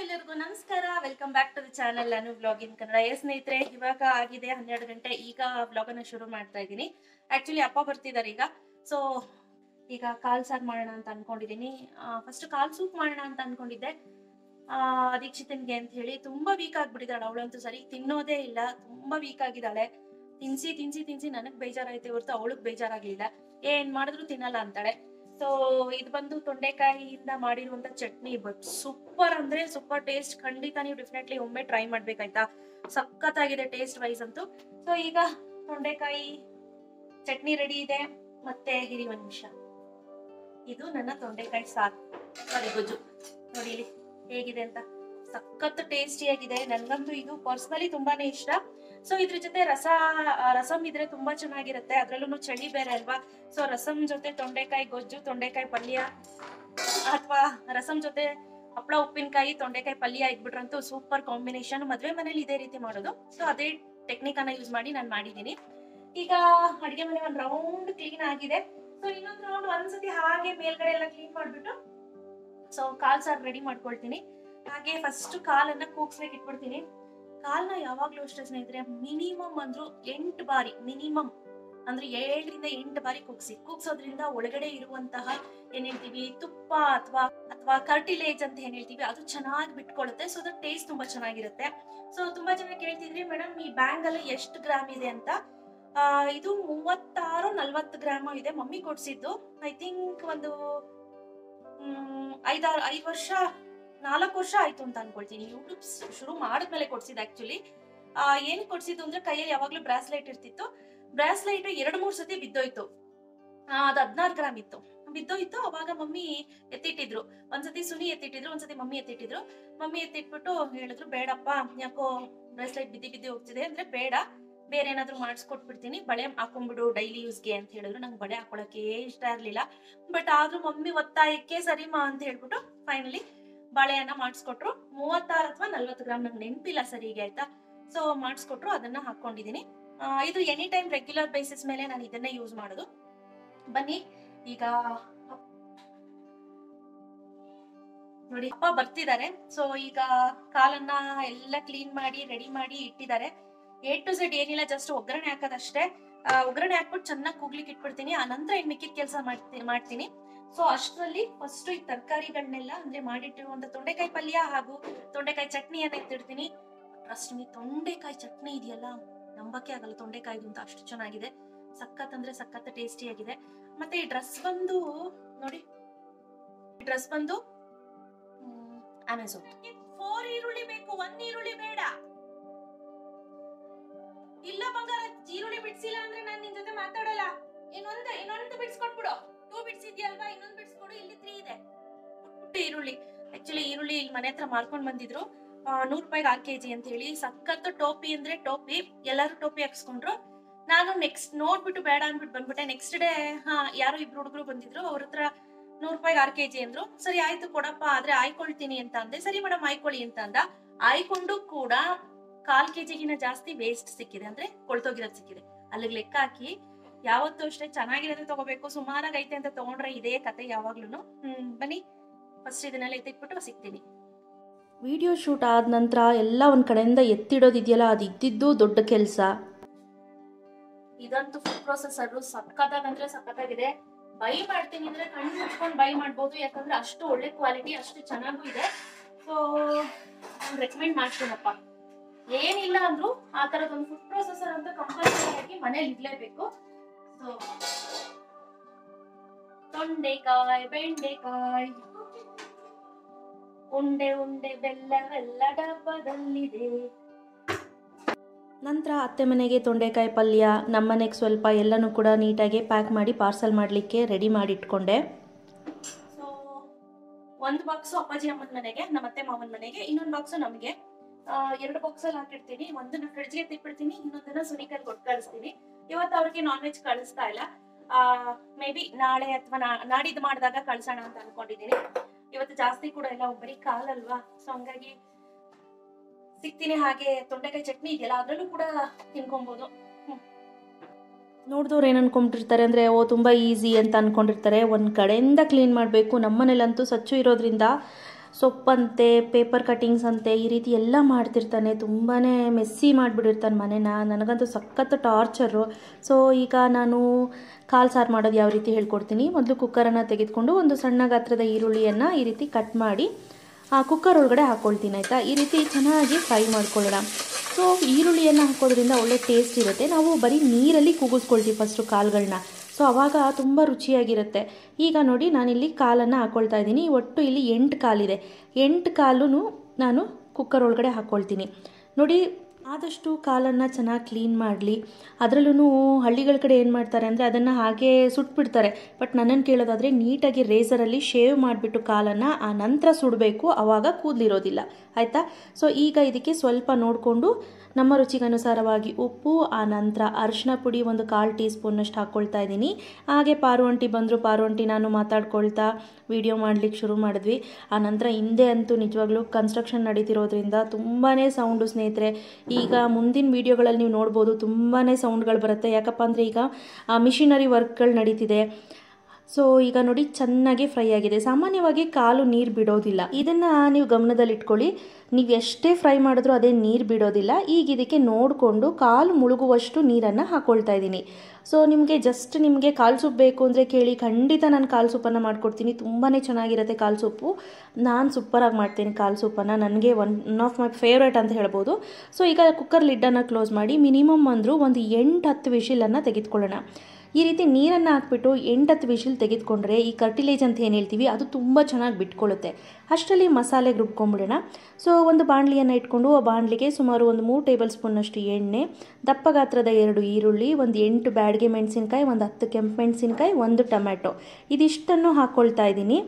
ಎಲ್ಲರಿಗೂ ನಮಸ್ಕಾರ welcome back to the channel ನಾನು ಬ್ಲಾಗ್ ಇನ್ ಕನ್ನಡ ಎಸ್ ಸ್ನೇಹಿತರೆ ಇವಾಗ ಆಗಿದೆ ಹನ್ನೆರಡು ಗಂಟೆ ಈಗ ಬ್ಲಾಗ್ ಅನ್ನ ಶುರು ಮಾಡ್ತಾ ಇದ್ದೀನಿ ಆಕ್ಚುಲಿ ಅಪ್ಪ ಬರ್ತಿದ್ದಾರೆ ಈಗ ಸೊ ಈಗ ಕಾಲ್ ಸಾರು ಮಾಡೋಣ ಅಂತ ಅನ್ಕೊಂಡಿದ್ದೀನಿ ಫಸ್ಟ್ ಕಾಲ್ ಸೂಪ್ ಮಾಡೋಣ ಅಂತ ಅನ್ಕೊಂಡಿದ್ದೆ ಆ, ದೀಕ್ಷಿತನ್ಗೆ ಅಂತ ಹೇಳಿ ತುಂಬಾ ವೀಕ್ ಆಗ್ಬಿಟ್ಟಿದ್ದಾಳೆ ಅವಳಂತೂ ಸರಿ ತಿನ್ನೋದೇ ಇಲ್ಲ ತುಂಬಾ ವೀಕ್ ಆಗಿದ್ದಾಳೆ ತಿನ್ಸಿ ತಿನ್ಸಿ ತಿನ್ಸಿ ನನಗ್ ಬೇಜಾರಾಯ್ತು ಹೊರತು ಅವಳಿಗೆ ಬೇಜಾರಾಗ್ಲಿಲ್ಲ ಏನ್ ಮಾಡಿದ್ರು ತಿನ್ನಲ್ಲ ಅಂತಾಳೆ ಸೊ ಇದು ಬಂದು ತೊಂಡೆಕಾಯಿಯಿಂದ ಮಾಡಿರುವಂತ ಚಟ್ನಿ ಬಟ್ ಸೂಪರ್ ಅಂದ್ರೆ ಸೂಪರ್ ಟೇಸ್ಟ್ ಖಂಡಿತ ನೀವು ಡೆಫಿನೆಟ್ಲಿ ಒಮ್ಮೆ ಟ್ರೈ ಮಾಡ್ಬೇಕಾಯ್ತಾ ಸಖತ್ತಾಗಿದೆ ಟೇಸ್ಟ್ ವೈಸ್ ಅಂತೂ ಸೊ ಈಗ ತೊಂಡೆಕಾಯಿ ಚಟ್ನಿ ರೆಡಿ ಇದೆ ಮತ್ತೆ ಹಿರಿ ಒಂದ್ ನಿಮಿಷ ಇದು ನನ್ನ ತೊಂಡೆಕಾಯಿ ಸಾರು ಸಾರಿ ಗೊಜ್ಜು ನೋಡಿ ಇಲ್ಲಿ ಹೇಗಿದೆ ಅಂತ ಸಖತ್ ಟೇಸ್ಟಿಯಾಗಿದೆ ನನ್ಗಂತೂ ಇದು ಪರ್ಸನಲಿ ತುಂಬಾನೇ ಇಷ್ಟ ಸೊ ಇದ್ರ ಜೊತೆ ರಸ ಆ, ರಸಂ ಇದ್ರೆ ತುಂಬಾ ಚೆನ್ನಾಗಿರುತ್ತೆ ಅದ್ರಲ್ಲೂ ಚಳಿ ಬೇರೆ ಅಲ್ವಾ ಸೊ ರಸಂ ಜೊತೆ ತೊಂಡೆಕಾಯಿ ಗೊಜ್ಜು ತೊಂಡೆಕಾಯಿ ಪಲ್ಯ ಅಥವಾ ರಸಂ ಜೊತೆ ಹಪ್ಪಳ ಉಪ್ಪಿನಕಾಯಿ ತೊಂಡೆಕಾಯಿ ಪಲ್ಯ ಇದ್ಬಿಟ್ರಂತೂ ಸೂಪರ್ ಕಾಂಬಿನೇಷನ್ ಮದ್ವೆ ಮನೇಲಿ ಇದೇ ರೀತಿ ಮಾಡೋದು ಸೊ ಅದೇ ಟೆಕ್ನಿಕ್ ಅನ್ನ ಯೂಸ್ ಮಾಡಿ ನಾನು ಮಾಡಿದ್ದೀನಿ ಈಗ ಅಡಿಗೆ ಮನೆ ಒಂದ್ ರೌಂಡ್ ಕ್ಲೀನ್ ಆಗಿದೆ ಸೊ ಇನ್ನೊಂದು ರೌಂಡ್ ಒಂದ್ಸತಿ ಹಾಗೆ ಮೇಲ್ಗಡೆ ಎಲ್ಲ ಕ್ಲೀನ್ ಮಾಡ್ಬಿಟ್ಟು ಸೊ ಕಾಲ್ ಸಾರ್ ರೆಡಿ ಮಾಡ್ಕೊಳ್ತೀನಿ ಹಾಗೆ ಫಸ್ಟ್ ಕಾಲನ್ನ ಕೂಗ್ಸ್ಲಿಕ್ಕೆ ಇಟ್ಬಿಡ್ತೀನಿ ಕಾಲ್ನ ಯಾವಾಗ್ಲೂ ಅಷ್ಟೇ ಸ್ನೇಹಿತರೆ ಮಿನಿಮಮ್ ಅಂದ್ರು ಎಂಟು ಬಾರಿ ಮಿನಿಮಮ್ ಅಂದ್ರೆ ಏಳರಿಂದ ಎಂಟು ಬಾರಿ ಕೂಗ್ಸಿ ಕೂಗ್ಸೋದ್ರಿಂದ ಒಳಗಡೆ ಇರುವಂತಹ ಏನ್ ಹೇಳ್ತೀವಿ ತುಪ್ಪ ಅಥವಾ ಅಥವಾ ಕರ್ಟಿಲೇಜ್ ಅಂತ ಏನ್ ಹೇಳ್ತೀವಿ ಅದು ಚೆನ್ನಾಗಿ ಬಿಟ್ಕೊಳ್ಳುತ್ತೆ ಸೊ ಅದ್ರ ಟೇಸ್ಟ್ ತುಂಬಾ ಚೆನ್ನಾಗಿರುತ್ತೆ ಸೊ ತುಂಬಾ ಜನ ಕೇಳ್ತಿದ್ರಿ ಮೇಡಮ್ ಈ ಬ್ಯಾಂಗಲ್ ಎಷ್ಟು ಗ್ರಾಮ್ ಇದೆ ಅಂತ ಆ, ಇದು ಮೂವತ್ತಾರು ನಲ್ವತ್ತು ಗ್ರಾಮ್ ಇದೆ ಮಮ್ಮಿ ಕೊಡ್ಸಿದ್ದು ಐ ಥಿಂಕ್ ಒಂದು ಮ್, ಐದಾರು ಐದು ವರ್ಷ ನಾಲ್ಕು ವರ್ಷ ಆಯ್ತು ಅಂತ ಅನ್ಕೊಳ್ತೀನಿ ಯೂಟ್ಯೂಬ್ ಶುರು ಮಾಡಿದ್ಮೇಲೆ ಕೊಡ್ಸಿದ್ದು ಆಕ್ಚುಲಿ ಏನ್ ಕೊಡ್ಸಿದ್ದು ಅಂದ್ರೆ ಕೈಯಲ್ಲಿ ಯಾವಾಗ್ಲೂ ಬ್ರಾಸ್ಲೈಟ್ ಇರ್ತಿತ್ತು ಬ್ರಾಸ್ಲೈಟ್ ಎರಡು ಮೂರ್ ಸತಿ ಬಿದ್ದೋಯ್ತು ಆ, ಅದ್ ಹದಿನಾರು ಗ್ರಾಮ್ ಇತ್ತು ಬಿದ್ದೋಯ್ತು ಅವಾಗ ಮಮ್ಮಿ ಎತ್ತಿಟ್ಟಿದ್ರು ಒಂದ್ಸತಿ ಸುನಿ ಎತ್ತಿಟ್ಟಿದ್ರು ಒಂದ್ಸತಿ ಮಮ್ಮಿ ಎತ್ತಿಟ್ಟಿದ್ರು ಮಮ್ಮಿ ಎತ್ತಿಟ್ಬಿಟ್ಟು ಹೇಳಿದ್ರು ಬೇಡಪ್ಪ ಯಾಕೋ ಬ್ರಾಸ್ಲೈಟ್ ಬಿದ್ದಿ ಬಿದ್ದಿ ಹೋಗ್ತಿದೆ ಅಂದ್ರೆ ಬೇಡ ಬೇರೆ ಏನಾದ್ರು ಮಾಡಿಸ್ಕೊಟ್ಬಿಡ್ತೀನಿ ಬಳೆ ಹಾಕೊಂಡ್ಬಿಡು ಡೈಲಿ ಯೂಸ್ಗೆ ಅಂತ ಹೇಳಿದ್ರು ನಂಗೆ ಬಳೆ ಹಾಕೊಳಕ್ಕೆ ಇಷ್ಟ ಇರ್ಲಿಲ್ಲ ಬಟ್ ಆದ್ರೂ ಮಮ್ಮಿ ಒತ್ತಾಯಕ್ಕೆ ಸರಿಮಾ ಅಂತ ಹೇಳ್ಬಿಟ್ಟು ಫೈನಲಿ ಬಳೆಯನ್ನ ಮಾಡಿಸ್ಕೊಟ್ರು ಮೂವತ್ತಾರು ಅಥವಾ ನಲ್ವತ್ತು ಗ್ರಾಮ್ ನಂಗೆ ನೆನಪಿಲ್ಲ ಸರಿಗೆ ಆಯ್ತಾ ಸೊ ಮಾಡಿಸ್ಕೊಟ್ರು ಅದನ್ನ ಹಾಕೊಂಡಿದೀನಿ ಆ, ಇದು ಎನಿ ಟೈಮ್ ರೆಗ್ಯುಲರ್ ಬೇಸಿಸ್ ಮೇಲೆ ನಾನು ಇದನ್ನೇ ಯೂಸ್ ಮಾಡೋದು ಬನ್ನಿ ಈಗ ನೋಡಿ ಅಪ್ಪ ಬರ್ತಿದ್ದಾರೆ ಸೊ ಈಗ ಕಾಲನ್ನ ಎಲ್ಲ ಕ್ಲೀನ್ ಮಾಡಿ ರೆಡಿ ಮಾಡಿ ಇಟ್ಟಿದ್ದಾರೆ ಎ ಟು ಝೆಡ್ ಏನಿಲ್ಲ ಜಸ್ಟ್ ಒಗ್ಗರಣೆ ಹಾಕೋದಷ್ಟೇ ಆ, ಒಗ್ಗರಣೆ ಹಾಕ್ಬಿಟ್ಟು ಚೆನ್ನಾಗಿ ಕೂಗ್ಲಿಕ್ಕೆ ಇಟ್ಬಿಡ್ತೀನಿ ಆ ನಂತರ ಇನ್ ಮಿಕ್ಕಿದ ಕೆಲಸ ಮಾಡ್ತೀನಿ ಮಾಡ್ತೀನಿ ಸೊ ಅಷ್ಟರಲ್ಲಿ ಫಸ್ಟ್ ಈ ತರಕಾರಿಗಳನ್ನೆಲ್ಲ ಅಂದ್ರೆ ಮಾಡಿಟ್ಟಿರುವಂತ ತೊಂಡೆಕಾಯಿ ಪಲ್ಯ ಹಾಗೂ ತೊಂಡೆಕಾಯಿ ಚಟ್ನಿಯನ್ನ ಎತ್ತಿಡ್ತೀನಿ ಟ್ರಸ್ಟ್ ಮೀ ತೊಂಡೆಕಾಯಿ ಚಟ್ನಿ ಇದೆಯಲ್ಲ ನಂಬಕ್ಕೆ ಆಗಲ್ಲ ತೊಂಡೆಕಾಯಿದು ಅಂತ ಅಷ್ಟು ಚೆನ್ನಾಗಿದೆ ಸಖತ್ ಅಂದ್ರೆ ಸಖತ್ ಟೇಸ್ಟಿ ಆಗಿದೆ ಮತ್ತೆ ಈ ಡ್ರೆಸ್ ಬಂದು ನೋಡಿ ಡ್ರೆಸ್ ಬಂದು ಅಮೆಝಾನ್ ಫೋರ್ ಈರುಳ್ಳಿ ಬೇಕು ಒಂದ್ ಈರುಳ್ಳಿ ಬೇಡ ಇಲ್ಲ ಬಂಗಾರ ಈರುಳ್ಳಿ ಬಿಡ್ಸಿಲ್ಲ ಅಂದ್ರೆ ನಾನು ನಿನ್ ಜೊತೆ ಮಾತಾಡಲ್ಲ ಇನ್ನೊಂದು ಇನ್ನೊಂದು ಬಿಡ್ಸ್ಕೊಟ್ಬಿಡು ಟೂ ಬಿಡ್ಸಿದ್ಯಲ್ವಾ ಇನ್ನೊಂದು ಬಿಡ್ಸ್ಕೊಡು ಇಲ್ಲಿ ತ್ರೀ ಇದೆ ಪುಟ್ಟ ಈರುಳ್ಳಿ ಆಕ್ಚುಲಿ ಈರುಳ್ಳಿ ಇಲ್ಲಿ ಮನೆ ಹತ್ರ ಮಾರ್ಕೊಂಡ್ ಬಂದಿದ್ರು ಆ, ನೂರ್ ರೂಪಾಯಿಗೆ ಆರ್ ಕೆಜಿ ಅಂತ ಹೇಳಿ ಸಖತ್ ಟೋಪಿ ಅಂದ್ರೆ ಟೋಪಿ ಎಲ್ಲರೂ ಟೋಪಿ ಹಾಕ್ಸ್ಕೊಂಡ್ರು ನಾನು ನೆಕ್ಸ್ಟ್ ನೋಡ್ಬಿಟ್ಟು ಬೇಡ ಅಂದ್ಬಿಟ್ಟು ಬಂದ್ಬಿಟ್ಟೆ ನೆಕ್ಸ್ಟ್ ಡೇ ಹಾ ಯಾರೋ ಇಬ್ರು ಹುಡುಗರು ಬಂದಿದ್ರು ಅವ್ರ ಹತ್ರ ನೂರ್ ರೂಪಾಯಿಗೆ ಆರ್ ಕೆಜಿ ಅಂದ್ರು ಸರಿ ಆಯ್ತು ಕೊಡಪ್ಪ ಆದ್ರೆ ಆಯ್ಕೊಳ್ತೀನಿ ಅಂತ ಅಂದೆ ಸರಿ ಮೇಡಮ್ ಆಯ್ಕೊಳ್ಳಿ ಅಂತ ಅಂದ ಆಯ್ಕೊಂಡು ಕೂಡ ಕಾಲ್ ಕೆಜಿಗಿನ ಜಾಸ್ತಿ ವೇಸ್ಟ್ ಸಿಕ್ಕಿದೆ ಅಂದ್ರೆ ಕೊಳ್ತೋಗಿರೋದು ಸಿಕ್ಕಿದೆ ಅಲ್ಲಿಗೆ ಲೆಕ್ಕ ಹಾಕಿ ಯಾವತ್ತೂ ಅಷ್ಟೇ ಚೆನ್ನಾಗಿರೋದೇ ತಗೋಬೇಕು ಸುಮಾರಾಗಿ ಐತೆ ಅಂತ ತಗೊಂಡ್ರೆ ಇದೇ ಕತೆ ಯಾವಾಗ್ಲೂ ಹ್ಮ್ ಬನ್ನಿ ಫಸ್ಟ್ ಇದನ್ನೆಲ್ಲ ಎತ್ತಿಟ್ಬಿಟ್ಟು ಸಿಗ್ತೀನಿ ವಿಡಿಯೋ ಶೂಟ್ ಆದ ನಂತರ ಎಲ್ಲ ಒಂದು ಕಡೆಯಿಂದ ಎತ್ತಿಡೋದಿದೆಯಲ್ಲ ಅದು ಇದ್ದಿದ್ದು ದೊಡ್ಡ ಕೆಲಸ ಇದಂತೂ ಫುಡ್ ಪ್ರೊಸೆಸರ್ ಸಖತ್ತಾಗಂದ್ರೆ ಸಖತ್ತಾಗಿದೆ ಬೈ ಮಾಡ್ತೀನಿ ಅಂದ್ರೆ ಕಣ್ಣು ಮುಚ್ಕೊಂಡು ಬೈ ಮಾಡ್ಬೋದು ಯಾಕಂದ್ರೆ ಅಷ್ಟು ಒಳ್ಳೆ ಕ್ವಾಲಿಟಿ ಅಷ್ಟು ಚೆನ್ನಾಗೂ ಇದೆ ಸೊ ನಾನು ರೆಕಮೆಂಡ್ ಮಾಡ್ತೀನಪ್ಪ ಏನಿಲ್ಲ ಅಂದ್ರೂ ಆ ತರದ ಒಂದು ಫುಡ್ ಪ್ರೊಸೆಸರ್ ಅಂತ ಕಂಪಲ್ಸರಿ ಆಗಿ ಮನೇಲಿ ಇರ್ಲೇಬೇಕು ಸೊ ತೊಂಡೆಕಾಯಿ ಬೆಂಡೆಕಾಯಿ ಉಂಡೆ ಉಂಡೆ ಬೆಲ್ಲವೆಲ್ಲ ಡಬ್ಬದಲ್ಲಿದೆ ನಂತರ ಅತ್ತೆ ಮನೆಗೆ ತೊಂಡೆಕಾಯಿ ಪಲ್ಯ ನಮ್ಮನೆಗೆ ಸ್ವಲ್ಪ ಎಲ್ಲನೂ ಕೂಡ ನೀಟಾಗಿ ಪ್ಯಾಕ್ ಮಾಡಿ ಪಾರ್ಸಲ್ ಮಾಡಲಿಕ್ಕೆ ರೆಡಿ ಮಾಡಿ ಇಟ್ಕೊಂಡೆ ಸೊ ಒಂದು ಬಾಕ್ಸ್ ಅಪ್ಪಾಜಿ ಅಮ್ಮನ ಮನೆಗೆ ನಮ್ಮ ಅತ್ತೆ ಮಾವನ ಮನೆಗೆ ಇನ್ನೊಂದು ಬಾಕ್ಸ್ ನಮಗೆ ಎರಡು ಬಾಕ್ಸ್ ಅಲ್ಲಿ ಹಾಕಿರ್ತೀನಿ ಒಂದನ್ನ ಫ್ರಿಡ್ಜ್ಗೆ ತಿಪ್ಪಿಡ್ತೀನಿ ಇನ್ನೊಂದನ್ನ ಸುನಿಕಲ್ ಕೊಟ್ಟು ಕಳಿಸ್ತೀನಿ ಇವತ್ತು ಅವ್ರಿಗೆ ನಾನ್ ವೆಜ್ ಕಳಿಸ್ತಾ ಇಲ್ಲ ಮೇ ಬಿ ನಾಳೆ ಅಥವಾ ನಾಡಿದ್ದು ಮಾಡಿದಾಗ ಕಳ್ಸೋಣ ಅಂತ ಅನ್ಕೊಂಡಿದ್ದೀನಿ ಇವತ್ತು ಜಾಸ್ತಿ ಕೂಡ ಇಲ್ಲ ಬರೀ ಕಾಲಲ್ವಾ ಸೊ ಹಂಗಾಗಿ ಸಿಗ್ತೀನಿ ಹಾಗೆ ತೊಂಡೆಕಾಯಿ ಚಟ್ನಿ ಇದೆಯಲ್ಲ ಅದ್ರಲ್ಲೂ ಕೂಡ ತಿನ್ಕೊಬಹುದು ನೋಡಿದವ್ರು ಏನು ಅನ್ಕೊಂಡ್ಬಿಟ್ಟಿರ್ತಾರೆ ಅಂದರೆ ಓ ತುಂಬ ಈಸಿ ಅಂತ ಅಂದ್ಕೊಂಡಿರ್ತಾರೆ ಒಂದು ಕಡೆಯಿಂದ ಕ್ಲೀನ್ ಮಾಡಬೇಕು ನಮ್ಮನೇಲಂತೂ ಸ್ವಚ್ಛ ಇರೋದ್ರಿಂದ ಸೊಪ್ಪಂತೆ ಪೇಪರ್ ಕಟ್ಟಿಂಗ್ಸ್ ಅಂತೆ ಈ ರೀತಿ ಎಲ್ಲ ಮಾಡ್ತಿರ್ತಾನೆ ತುಂಬಾ ಮೆಸ್ಸಿ ಮಾಡಿಬಿಟ್ಟಿರ್ತಾನೆ ಮನೆನ ನನಗಂತೂ ಸಖತ್ ಟಾರ್ಚರು ಸೊ ಈಗ ನಾನು ಕಾಲು ಸಾರು ಮಾಡೋದು ಯಾವ ರೀತಿ ಹೇಳ್ಕೊಡ್ತೀನಿ ಮೊದಲು ಕುಕ್ಕರನ್ನು ತೆಗೆದುಕೊಂಡು ಒಂದು ಸಣ್ಣ ಗಾತ್ರದ ಈರುಳ್ಳಿಯನ್ನು ಈ ರೀತಿ ಕಟ್ ಮಾಡಿ ಆ ಕುಕ್ಕರ್ ಒಳಗಡೆ ಹಾಕ್ಕೊಳ್ತೀನಿ ಆಯಿತಾ ಈ ರೀತಿ ಚೆನ್ನಾಗಿ ಫ್ರೈ ಮಾಡ್ಕೊಳ್ಳೋಣ ಸೊ ಈರುಳ್ಳಿಯನ್ನು ಹಾಕೋದ್ರಿಂದ ಒಳ್ಳೆ ಟೇಸ್ಟ್ ಇರುತ್ತೆ ನಾವು ಬರೀ ನೀರಲ್ಲಿ ಕೂಗಿಸ್ಕೊಳ್ತೀವಿ ಫಸ್ಟು ಕಾಳುಗಳನ್ನ ಸೊ ಆವಾಗ ತುಂಬ ರುಚಿಯಾಗಿರುತ್ತೆ ಈಗ ನೋಡಿ ನಾನಿಲ್ಲಿ ಕಾಲನ್ನು ಹಾಕ್ಕೊಳ್ತಾ ಇದ್ದೀನಿ ಒಟ್ಟು ಇಲ್ಲಿ ಎಂಟು ಕಾಲಿದೆ ಎಂಟು ಕಾಲು ನಾನು ಕುಕ್ಕರ್ ಒಳಗಡೆ ಹಾಕ್ಕೊಳ್ತೀನಿ ನೋಡಿ ಆದಷ್ಟು ಕಾಲನ್ನು ಚೆನ್ನಾಗಿ ಕ್ಲೀನ್ ಮಾಡಲಿ ಅದರಲ್ಲೂ ಹಳ್ಳಿಗಳ ಕಡೆ ಏನು ಮಾಡ್ತಾರೆ ಅಂದರೆ ಅದನ್ನು ಹಾಗೆ ಸುಟ್ಬಿಡ್ತಾರೆ ಬಟ್ ನನ್ನನ್ನು ಕೇಳೋದಾದರೆ ನೀಟಾಗಿ ರೇಸರಲ್ಲಿ ಶೇವ್ ಮಾಡಿಬಿಟ್ಟು ಕಾಲನ್ನು ಆ ನಂತರ ಸುಡಬೇಕು ಆವಾಗ ಕೂದಲಿರೋದಿಲ್ಲ ಆಯಿತಾ ಸೊ ಈಗ ಇದಕ್ಕೆ ಸ್ವಲ್ಪ ನೋಡಿಕೊಂಡು ನಮ್ಮ ರುಚಿಗನುಸಾರವಾಗಿ ಉಪ್ಪು ಆ ನಂತರ ಅರಿಶಿನ ಪುಡಿ ಒಂದು ಕಾಲು ಟೀ ಸ್ಪೂನಷ್ಟು ಹಾಕ್ಕೊಳ್ತಾ ಇದ್ದೀನಿ ಹಾಗೆ ಪಾರುವಂಟಿ ಬಂದರು ಪಾರುವಂಟಿ ನಾನು ಮಾತಾಡ್ಕೊಳ್ತಾ ವಿಡಿಯೋ ಮಾಡಲಿಕ್ಕೆ ಶುರು ಮಾಡಿದ್ವಿ ಆ ನಂತರ ಹಿಂದೆ ಅಂತೂ ನಿಜವಾಗ್ಲೂ ಕನ್ಸ್ಟ್ರಕ್ಷನ್ ನಡೀತಿರೋದ್ರಿಂದ ತುಂಬಾ ಸೌಂಡು ಸ್ನೇಹಿತರೆ ಈಗ ಮುಂದಿನ ವೀಡಿಯೋಗಳಲ್ಲಿ ನೀವು ನೋಡ್ಬೋದು ತುಂಬಾ ಸೌಂಡ್ಗಳು ಬರುತ್ತೆ ಯಾಕಪ್ಪ ಅಂದರೆ ಈಗ ಮಿಷಿನರಿ ವರ್ಕ್ಗಳು ನಡೀತಿದೆ ಸೊ ಈಗ ನೋಡಿ ಚೆನ್ನಾಗಿ ಫ್ರೈ ಆಗಿದೆ ಸಾಮಾನ್ಯವಾಗಿ ಕಾಲು ನೀರು ಬಿಡೋದಿಲ್ಲ ಇದನ್ನು ನೀವು ಗಮನದಲ್ಲಿಟ್ಕೊಳ್ಳಿ ನೀವು ಎಷ್ಟೇ ಫ್ರೈ ಮಾಡಿದ್ರೂ ಅದೇ ನೀರು ಬಿಡೋದಿಲ್ಲ ಈಗ ಇದಕ್ಕೆ ನೋಡಿಕೊಂಡು ಕಾಲು ಮುಳುಗುವಷ್ಟು ನೀರನ್ನು ಹಾಕ್ಕೊಳ್ತಾ ಇದ್ದೀನಿ ಸೊ ನಿಮಗೆ ಜಸ್ಟ್ ನಿಮಗೆ ಕಾಲು ಸೊಪ್ಪು ಬೇಕು ಅಂದರೆ ಕೇಳಿ ಖಂಡಿತ ನಾನು ಕಾಲು ಸೊಪ್ಪನ್ನು ಮಾಡಿಕೊಡ್ತೀನಿ ತುಂಬಾ ಚೆನ್ನಾಗಿರುತ್ತೆ ಕಾಲು ಸೊಪ್ಪು ನಾನು ಸೂಪರಾಗಿ ಮಾಡ್ತೀನಿ ಕಾಲು ಸೊಪ್ಪನ್ನು ನನಗೆ ಒನ್ ಆಫ್ ಮೈ ಫೇವ್ರೇಟ್ ಅಂತ ಹೇಳ್ಬೋದು ಸೊ ಈಗ ಕುಕ್ಕರ್ ಲಿಡ್ಡನ್ನು ಕ್ಲೋಸ್ ಮಾಡಿ ಮಿನಿಮಮ್ ಅಂದರೂ ಒಂದು ಎಂಟು ಹತ್ತು ವಿಷಿಲನ್ನು ತೆಗೆದುಕೊಳ್ಳೋಣ ಈ ರೀತಿ ನೀರನ್ನು ಹಾಕ್ಬಿಟ್ಟು ಎಂಟತ್ತು ವಿಷಿಲ್ ತೆಗೆದುಕೊಂಡ್ರೆ ಈ ಕರ್ಟಿಲೇಜ್ ಅಂತ ಏನು ಹೇಳ್ತೀವಿ ಅದು ತುಂಬ ಚೆನ್ನಾಗಿ ಬಿಟ್ಕೊಳ್ಳುತ್ತೆ ಅಷ್ಟರಲ್ಲಿ ಮಸಾಲೆಗೆ ರುಬ್ಕೊಂಡ್ಬಿಡೋಣ ಸೊ ಒಂದು ಬಾಣಲಿಯನ್ನು ಇಟ್ಕೊಂಡು ಆ ಬಾಣಲಿಗೆ ಸುಮಾರು ಒಂದು ಮೂರು ಟೇಬಲ್ ಸ್ಪೂನಷ್ಟು ಎಣ್ಣೆ ದಪ್ಪ ಗಾತ್ರದ ಎರಡು ಈರುಳ್ಳಿ ಒಂದು ಎಂಟು ಬ್ಯಾಡ್ಗೆ ಮೆಣಸಿನ್ಕಾಯಿ ಒಂದು ಹತ್ತು ಕೆಂಪು ಮೆಣಸಿನ್ಕಾಯಿ ಒಂದು ಟೊಮ್ಯಾಟೊ ಇದಿಷ್ಟನ್ನು ಹಾಕ್ಕೊಳ್ತಾ ಇದ್ದೀನಿ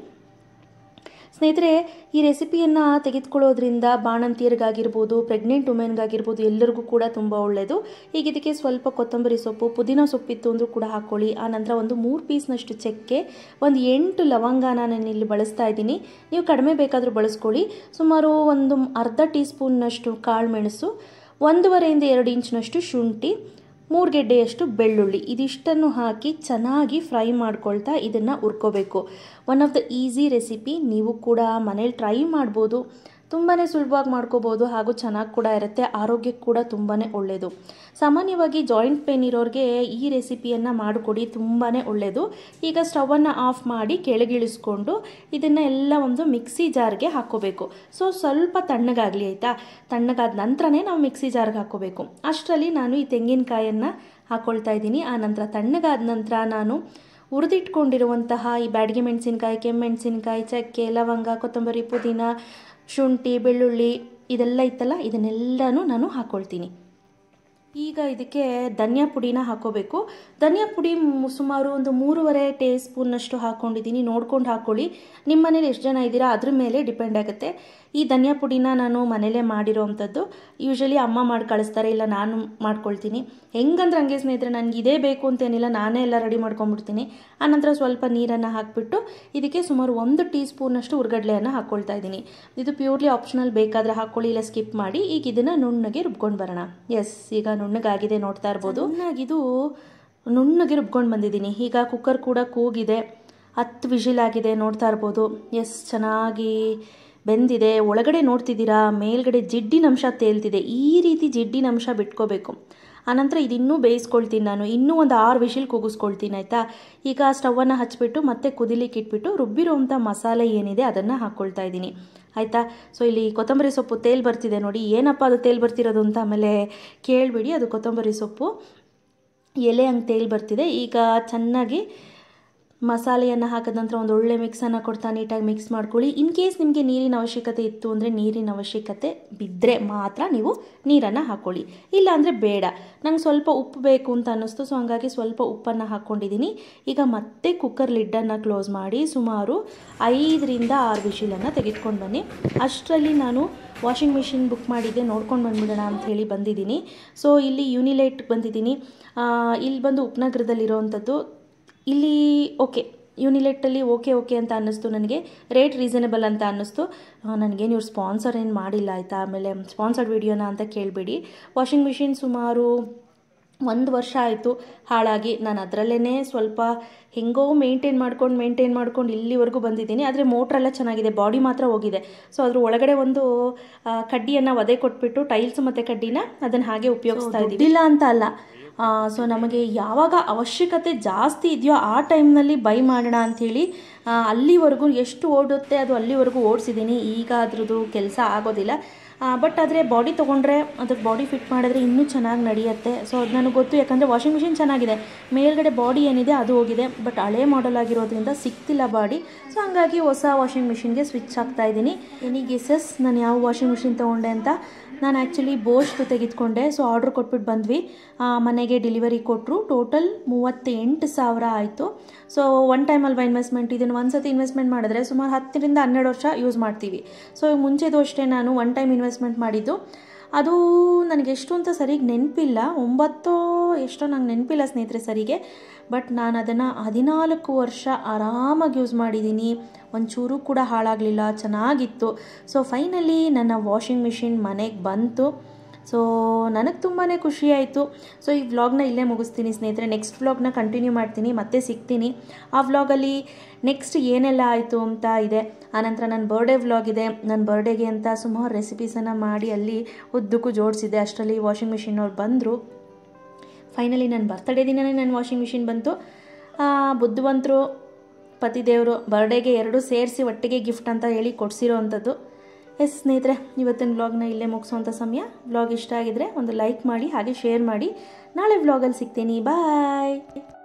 ಸ್ನೇಹಿತರೆ ಈ ರೆಸಿಪಿಯನ್ನು ತೆಗೆದುಕೊಳ್ಳೋದ್ರಿಂದ ಬಾಣಂತಿಯರಿಗಾಗಿರ್ಬೋದು ಪ್ರೆಗ್ನೆಂಟ್ ವುಮೆನ್ಗಾಗಿರ್ಬೋದು ಎಲ್ಲರಿಗೂ ಕೂಡ ತುಂಬ ಒಳ್ಳೆಯದು ಈಗ ಇದಕ್ಕೆ ಸ್ವಲ್ಪ ಕೊತ್ತಂಬರಿ ಸೊಪ್ಪು ಪುದೀನ ಸೊಪ್ಪಿತ್ತು ಅಂದರೂ ಕೂಡ ಹಾಕ್ಕೊಳ್ಳಿ ಆನಂತರ ಒಂದು ಮೂರು ಪೀಸ್ನಷ್ಟು ಚಕ್ಕೆ ಒಂದು ಎಂಟು ಲವಂಗನ ನಾನು ಇಲ್ಲಿ ಬಳಸ್ತಾ ಇದ್ದೀನಿ ನೀವು ಕಡಿಮೆ ಬೇಕಾದರೂ ಬಳಸ್ಕೊಳ್ಳಿ ಸುಮಾರು ಒಂದು ಅರ್ಧ ಟೀ ಸ್ಪೂನ್ನಷ್ಟು ಕಾಳು ಮೆಣಸು ಒಂದೂವರೆಯಿಂದ ಎರಡು ಇಂಚಿನಷ್ಟು ಶುಂಠಿ ಮೂರು ಗೆಡ್ಡೆಯಷ್ಟು ಬೆಳ್ಳುಳ್ಳಿ ಇದಿಷ್ಟನ್ನು ಹಾಕಿ ಚೆನ್ನಾಗಿ ಫ್ರೈ ಮಾಡ್ಕೊಳ್ತಾ ಇದನ್ನು ಹುರ್ಕೋಬೇಕು one of the easy recipe ನೀವು ಕೂಡ ಮನೇಲಿ ಟ್ರೈ ಮಾಡ್ಬೋದು ತುಂಬಾ ಸುಲಭವಾಗಿ ಮಾಡ್ಕೋಬೋದು ಹಾಗೂ ಚೆನ್ನಾಗಿ ಕೂಡ ಇರುತ್ತೆ ಆರೋಗ್ಯಕ್ಕೆ ಕೂಡ ತುಂಬಾ ಒಳ್ಳೆಯದು ಸಾಮಾನ್ಯವಾಗಿ ಜಾಯಿಂಟ್ ಪೇನ್ ಇರೋರಿಗೆ ಈ ರೆಸಿಪಿಯನ್ನು ಮಾಡಿಕೊಡಿ ತುಂಬಾ ಒಳ್ಳೆಯದು ಈಗ ಸ್ಟವನ್ನು ಆಫ್ ಮಾಡಿ ಕೆಳಗಿಳಿಸ್ಕೊಂಡು ಇದನ್ನು ಎಲ್ಲ ಒಂದು ಮಿಕ್ಸಿ ಜಾರ್ಗೆ ಹಾಕ್ಕೋಬೇಕು ಸೊ ಸ್ವಲ್ಪ ತಣ್ಣಗಾಗಲಿ ಆಯಿತಾ ತಣ್ಣಗಾದ ನಂತರನೇ ನಾವು ಮಿಕ್ಸಿ ಜಾರ್ಗೆ ಹಾಕ್ಕೋಬೇಕು ಅಷ್ಟರಲ್ಲಿ ನಾನು ಈ ತೆಂಗಿನಕಾಯನ್ನು ಹಾಕ್ಕೊಳ್ತಾ ಇದ್ದೀನಿ ಆ ನಂತರ ತಣ್ಣಗಾದ ನಂತರ ನಾನು ಹುರಿದಿಟ್ಕೊಂಡಿರುವಂತಹ ಈ ಬ್ಯಾಡಗಿ ಮೆಣಸಿನ್ಕಾಯಿ ಕೆಮ್ಮೆಣಸಿನ್ಕಾಯಿ ಚಕ್ಕೆ ಲವಂಗ ಕೊತ್ತಂಬರಿ ಪುದೀನ ಶುಂಠಿ ಬೆಳ್ಳುಳ್ಳಿ ಇದೆಲ್ಲ ಇತ್ತಲ್ಲ ಇದನ್ನೆಲ್ಲನೂ ನಾನು ಹಾಕ್ಕೊಳ್ತೀನಿ ಈಗ ಇದಕ್ಕೆ ಧನಿಯಾ ಪುಡಿನ ಹಾಕೋಬೇಕು ಧನಿಯಾ ಪುಡಿ ಮು- ಸುಮಾರು ಒಂದು ಮೂರುವರೆ ಟೇ ಸ್ಪೂನ್ನಷ್ಟು ಹಾಕ್ಕೊಂಡಿದ್ದೀನಿ ನೋಡ್ಕೊಂಡು ಹಾಕ್ಕೊಳ್ಳಿ ನಿಮ್ಮ ಮನೇಲಿ ಎಷ್ಟು ಜನ ಇದ್ದೀರಾ ಅದ್ರ ಮೇಲೆ ಡಿಪೆಂಡ್ ಆಗುತ್ತೆ ಈ ಧನಿಯಾ ಪುಡಿನ ನಾನು ಮನೇಲೇ ಮಾಡಿರೋ ಅಂಥದ್ದು ಯೂಶಲಿ ಅಮ್ಮ ಮಾಡಿ ಕಳಿಸ್ತಾರೆ ಇಲ್ಲ ನಾನು ಮಾಡ್ಕೊಳ್ತೀನಿ ಹೆಂಗಂದ್ರೆ ಹಂಗೆ ಸ್ನೇಹಿತರೆ ನನಗೆ ಇದೇ ಬೇಕು ಅಂತೇನಿಲ್ಲ ನಾನೇ ಎಲ್ಲ ರೆಡಿ ಮಾಡ್ಕೊಂಡ್ಬಿಡ್ತೀನಿ ಆನಂತರ ಸ್ವಲ್ಪ ನೀರನ್ನು ಹಾಕಿಬಿಟ್ಟು ಇದಕ್ಕೆ ಸುಮಾರು ಒಂದು ಟೀ ಸ್ಪೂನಷ್ಟು ಉರ್ಗಡ್ಲೆಯನ್ನು ಹಾಕ್ಕೊಳ್ತಾ ಇದ್ದೀನಿ ಇದು ಪ್ಯೂರ್ಲಿ ಆಪ್ಷನಲ್ ಬೇಕಾದರೆ ಹಾಕ್ಕೊಳ್ಳಿ ಇಲ್ಲ ಸ್ಕಿಪ್ ಮಾಡಿ ಈಗ ಇದನ್ನು ನುಣ್ಣಗೆ ರುಬ್ಕೊಂಡು ಬರೋಣ ಎಸ್ ಈಗ ನುಣ್ಣಗಾಗಿದೆ ನೋಡ್ತಾ ಇರ್ಬೋದು ನುಣ್ಣಗಿದು ನುಣ್ಣಗೆ ರುಬ್ಕೊಂಡು ಬಂದಿದ್ದೀನಿ ಈಗ ಕುಕ್ಕರ್ ಕೂಡ ಕೂಗಿದೆ ಹತ್ತು ವಿಷಿಲ್ ಆಗಿದೆ ನೋಡ್ತಾ ಇರ್ಬೋದು ಎಸ್ ಚೆನ್ನಾಗಿ ಬೆಂದಿದೆ ಒಳಗಡೆ ನೋಡ್ತಿದ್ದೀರಾ ಮೇಲ್ಗಡೆ ಜಿಡ್ಡಿನ ಅಂಶ ತೇಲ್ತಿದೆ ಈ ರೀತಿ ಜಿಡ್ಡಿನ ಅಂಶ ಬಿಟ್ಕೋಬೇಕು ಆನಂತರ ಇದಿನ್ನೂ ಬೇಯಿಸ್ಕೊಳ್ತೀನಿ ನಾನು ಇನ್ನೂ ಒಂದು ಆರು ವಿಷಿಲ್ ಕೂಗಿಸ್ಕೊಳ್ತೀನಿ ಆಯಿತಾ ಈಗ ಸ್ಟವನ್ನು ಹಚ್ಬಿಟ್ಟು ಮತ್ತೆ ಕುದಿಲಿಕ್ಕೆ ಇಟ್ಬಿಟ್ಟು ರುಬ್ಬಿರೋವಂಥ ಮಸಾಲೆ ಏನಿದೆ ಅದನ್ನು ಹಾಕ್ಕೊಳ್ತಾ ಇದ್ದೀನಿ ಆಯಿತಾ ಸೊ ಇಲ್ಲಿ ಕೊತ್ತಂಬರಿ ಸೊಪ್ಪು ತೇಲ್ ಬರ್ತಿದೆ ನೋಡಿ ಏನಪ್ಪ ಅದು ತೇಲ್ ಬರ್ತಿರೋದು ಅಂತ ಆಮೇಲೆ ಕೇಳಿಬಿಡಿ ಅದು ಕೊತ್ತಂಬರಿ ಸೊಪ್ಪು ಎಲೆ ಹಂಗೆ ತೇಲ್ ಬರ್ತಿದೆ ಈಗ ಚೆನ್ನಾಗಿ ಮಸಾಲೆಯನ್ನು ಹಾಕಿದ ನಂತರ ಒಂದು ಒಳ್ಳೆ ಮಿಕ್ಸನ್ನು ಕೊಡ್ತಾ ನೀಟಾಗಿ ಮಿಕ್ಸ್ ಮಾಡ್ಕೊಳ್ಳಿ ಇನ್ ಕೇಸ್ ನಿಮಗೆ ನೀರಿನ ಅವಶ್ಯಕತೆ ಇತ್ತು ಅಂದರೆ ನೀರಿನ ಅವಶ್ಯಕತೆ ಬಿದ್ದರೆ ಮಾತ್ರ ನೀವು ನೀರನ್ನು ಹಾಕ್ಕೊಳ್ಳಿ ಇಲ್ಲ ಅಂದರೆ ಬೇಡ ನಂಗೆ ಸ್ವಲ್ಪ ಉಪ್ಪು ಬೇಕು ಅಂತ ಅನ್ನಿಸ್ತು ಸೊ ಹಂಗಾಗಿ ಸ್ವಲ್ಪ ಉಪ್ಪನ್ನು ಹಾಕ್ಕೊಂಡಿದ್ದೀನಿ ಈಗ ಮತ್ತೆ ಕುಕ್ಕರ್ ಲಿಡ್ಡನ್ನು ಕ್ಲೋಸ್ ಮಾಡಿ ಸುಮಾರು ಐದರಿಂದ ಆರು ವಿಷಿಲನ್ನು ತೆಗೆದುಕೊಂಡು ಬನ್ನಿ ಅಷ್ಟರಲ್ಲಿ ನಾನು ವಾಷಿಂಗ್ ಮಿಷಿನ್ ಬುಕ್ ಮಾಡಿದ್ದೆ ನೋಡ್ಕೊಂಡು ಬಂದ್ಬಿಡೋಣ ಅಂತ ಹೇಳಿ ಬಂದಿದ್ದೀನಿ ಸೊ ಇಲ್ಲಿ ಯೂನಿಲೈಟ್ ಬಂದಿದ್ದೀನಿ ಆ, ಇಲ್ಲಿ ಬಂದು ಉಪನಗರದಲ್ಲಿರೋವಂಥದ್ದು ಇಲ್ಲಿ ಓಕೆ ಯೂನಿಲೆಟ್ಟಲ್ಲಿ ಓಕೆ ಓಕೆ ಅಂತ ಅನ್ನಿಸ್ತು ನನಗೆ ರೇಟ್ ರೀಸನಬಲ್ ಅಂತ ಅನ್ನಿಸ್ತು ಆ, ನನಗೇನು ಇವ್ರು ಸ್ಪಾನ್ಸರ್ ಏನು ಮಾಡಿಲ್ಲ ಆಯಿತಾ ಆಮೇಲೆ ಸ್ಪಾನ್ಸರ್ಡ್ ವಿಡಿಯೋನ ಅಂತ ಕೇಳಬೇಡಿ ವಾಷಿಂಗ್ ಮಿಷಿನ್ ಸುಮಾರು ಒಂದು ವರ್ಷ ಆಯಿತು ಹಾಳಾಗಿ ನಾನು ಅದರಲ್ಲೇ ಸ್ವಲ್ಪ ಹೆಂಗೋ ಮೇಂಟೈನ್ ಮಾಡ್ಕೊಂಡು ಮೇಂಟೈನ್ ಮಾಡ್ಕೊಂಡು ಇಲ್ಲಿವರೆಗೂ ಬಂದಿದ್ದೀನಿ ಆದರೆ ಮೋಟ್ರೆಲ್ಲ ಚೆನ್ನಾಗಿದೆ ಬಾಡಿ ಮಾತ್ರ ಹೋಗಿದೆ ಸೊ ಅದ್ರ ಒಳಗಡೆ ಒಂದು ಆ, ಕಡ್ಡಿಯನ್ನು ಒದೆ ಕೊಟ್ಬಿಟ್ಟು ಟೈಲ್ಸ್ ಮತ್ತು ಕಡ್ಡಿನ ಅದನ್ನು ಹಾಗೆ ಉಪಯೋಗಿಸ್ತಾ ಇದ್ದೀವಿ ಇಲ್ಲ ಅಂತ ಅಲ್ಲ ಸೊ ನಮಗೆ ಯಾವಾಗ ಅವಶ್ಯಕತೆ ಜಾಸ್ತಿ ಇದೆಯೋ ಆ ಟೈಮ್ನಲ್ಲಿ ಬೈ ಮಾಡೋಣ ಅಂಥೇಳಿ ಆ, ಅಲ್ಲಿವರೆಗೂ ಎಷ್ಟು ಓಡುತ್ತೆ ಅದು ಅಲ್ಲಿವರೆಗೂ ಓಡಿಸಿದ್ದೀನಿ ಈಗ ಅದ್ರದ್ದು ಕೆಲಸ ಆಗೋದಿಲ್ಲ ಬಟ್ ಆದರೆ ಬಾಡಿ ತೊಗೊಂಡ್ರೆ ಅದ್ರ ಬಾಡಿ ಫಿಟ್ ಮಾಡಿದ್ರೆ ಇನ್ನೂ ಚೆನ್ನಾಗಿ ನಡೆಯುತ್ತೆ ಸೊ ಅದು ನನಗೆ ಗೊತ್ತು ಯಾಕಂದರೆ ವಾಷಿಂಗ್ ಮಿಷಿನ್ ಚೆನ್ನಾಗಿದೆ ಮೇಲ್ಗಡೆ ಬಾಡಿ ಏನಿದೆ ಅದು ಹೋಗಿದೆ ಬಟ್ ಹಳೆ ಮಾಡೆಲ್ ಆಗಿರೋದ್ರಿಂದ ಸಿಗ್ತಿಲ್ಲ ಬಾಡಿ ಸೊ ಹಂಗಾಗಿ ಹೊಸ ವಾಷಿಂಗ್ ಮಿಷಿನ್ಗೆ ಸ್ವಿಚ್ ಆಗ್ತಾ ಇದ್ದೀನಿ ಎನಿ ಗೆಸಸ್ ನಾನು ಯಾವ ವಾಷಿಂಗ್ ಮಿಷಿನ್ ತೊಗೊಂಡೆ ಅಂತ ನಾನು ಆ್ಯಕ್ಚುಲಿ ಬೋಶ್ದು ತೆಗೆದುಕೊಂಡೆ ಸೊ ಆರ್ಡ್ರ್ ಕೊಟ್ಬಿಟ್ಟು ಬಂದ್ವಿ ಆ, ಮನೆಗೆ ಡೆಲಿವರಿ ಕೊಟ್ಟರು ಟೋಟಲ್ ಮೂವತ್ತೆಂಟು ಸಾವಿರ ಆಯಿತು ಸೊ ಒನ್ ಟೈಮ್ ಅಲ್ವಾ ಇನ್ವೆಸ್ಟ್ಮೆಂಟ್ ಇದನ್ನು ಒಂದು ಸತಿ ಇನ್ವೆಸ್ಟ್ಮೆಂಟ್ ಮಾಡಿದ್ರೆ ಸುಮಾರು ಹತ್ತರಿಂದ ಹನ್ನೆರಡು ವರ್ಷ ಯೂಸ್ ಮಾಡ್ತೀವಿ ಸೊ ಮುಂಚೆದು ಅಷ್ಟೇ ನಾನು ಒನ್ ಟೈಮ್ ಇನ್ವೆಸ್ಟ್ಮೆಂಟ್ ಮಾಡಿದ್ದು ಅದು ನನಗೆ ಎಷ್ಟು ಅಂತ ಸರಿಗೆ ನೆನಪಿಲ್ಲ ಒಂಬತ್ತೋ ಎಷ್ಟೋ ನಂಗೆ ನೆನಪಿಲ್ಲ ಸ್ನೇಹಿತರೆ ಸರಿಗೆ ಬಟ್ ನಾನು ಅದನ್ನು ಹದಿನಾಲ್ಕು ವರ್ಷ ಆರಾಮಾಗಿ ಯೂಸ್ ಮಾಡಿದ್ದೀನಿ ಒಂಚೂರು ಕೂಡ ಹಾಳಾಗಲಿಲ್ಲ ಚೆನ್ನಾಗಿತ್ತು ಸೊ ಫೈನಲಿ ನನ್ನ ವಾಷಿಂಗ್ ಮಿಷಿನ್ ಮನೆಗೆ ಬಂತು ಸೊ ನನಗೆ ತುಂಬಾ ಖುಷಿ ಆಯಿತು ಸೊ ಈ ವ್ಲಾಗ್ನ ಇಲ್ಲೇ ಮುಗಿಸ್ತೀನಿ ಸ್ನೇಹಿತರೆ ನೆಕ್ಸ್ಟ್ ವ್ಲಾಗ್ನ ಕಂಟಿನ್ಯೂ ಮಾಡ್ತೀನಿ ಮತ್ತೆ ಸಿಗ್ತೀನಿ ಆ ವ್ಲಾಗಲ್ಲಿ ನೆಕ್ಸ್ಟ್ ಏನೆಲ್ಲ ಆಯಿತು ಅಂತ ಇದೆ ಆನಂತರ ನನ್ನ ಬರ್ಡೇ ವ್ಲಾಗ್ ಇದೆ ನನ್ನ ಬರ್ಡೇಗೆ ಅಂತ ಸುಮಾರು ರೆಸಿಪೀಸನ್ನು ಮಾಡಿ ಅಲ್ಲಿ ಉದ್ದಕ್ಕೂ ಜೋಡಿಸಿದೆ ಅಷ್ಟರಲ್ಲಿ ವಾಷಿಂಗ್ ಮಿಷಿನ್ ಅವ್ರು ಬಂದರು ಫೈನಲಿ ನನ್ನ ಬರ್ತಡೇ ದಿನವೇ ನನ್ನ ವಾಷಿಂಗ್ ಮಿಷಿನ್ ಬಂತು ಆ, ಬುದ್ಧಿವಂತರು ಪತಿದೇವರು ಬರ್ಡೇಗೆ ಎರಡೂ ಸೇರಿಸಿ ಒಟ್ಟಿಗೆ ಗಿಫ್ಟ್ ಅಂತ ಹೇಳಿ ಕೊಡಿಸಿರೋ ಅಂಥದ್ದು ಎಸ್ ಸ್ನೇಹಿತರೆ ಇವತ್ತಿನ ವ್ಲಾಗ್ನ ಇಲ್ಲೇ ಮುಗಿಸೋವಂಥ ಸಮಯ ವ್ಲಾಗ್ ಇಷ್ಟ ಆಗಿದ್ರೆ ಒಂದು ಲೈಕ್ ಮಾಡಿ ಹಾಗೆ ಶೇರ್ ಮಾಡಿ ನಾಳೆ ವ್ಲಾಗಲ್ಲಿ ಸಿಗ್ತೀನಿ ಬಾಯ್